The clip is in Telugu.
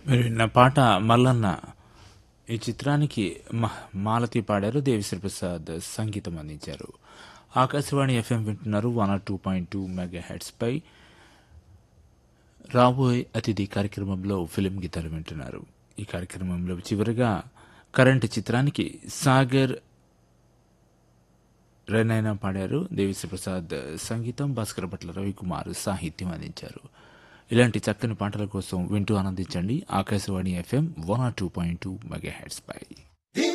మీరు విన్న పాట మల్లన్న ఈ చిత్రానికి మ- మాలతి పాడారు దేవిశ్రీ ప్రసాద్ సంగీతం అందించారు ఆకాశవాణి ఎఫ్ఎం వింటున్నారు one R two point two mega hertz పై రాబోయే అతిథి కార్యక్రమంలో ఫిలిం గీతాలు వింటున్నారు ఈ కార్యక్రమంలో చివరిగా కరెంట్ చిత్రానికి సాగర్ రెనైనా పాడారు దేవిశ్రీ ప్రసాద్ సంగీతం భాస్కర భట్ల రవికుమార్ సాహిత్యం అందించారు ఇలాంటి చక్కని పాటల కోసం వింటూ ఆనందించండి Akashvani FM one R two point two mega hertz పై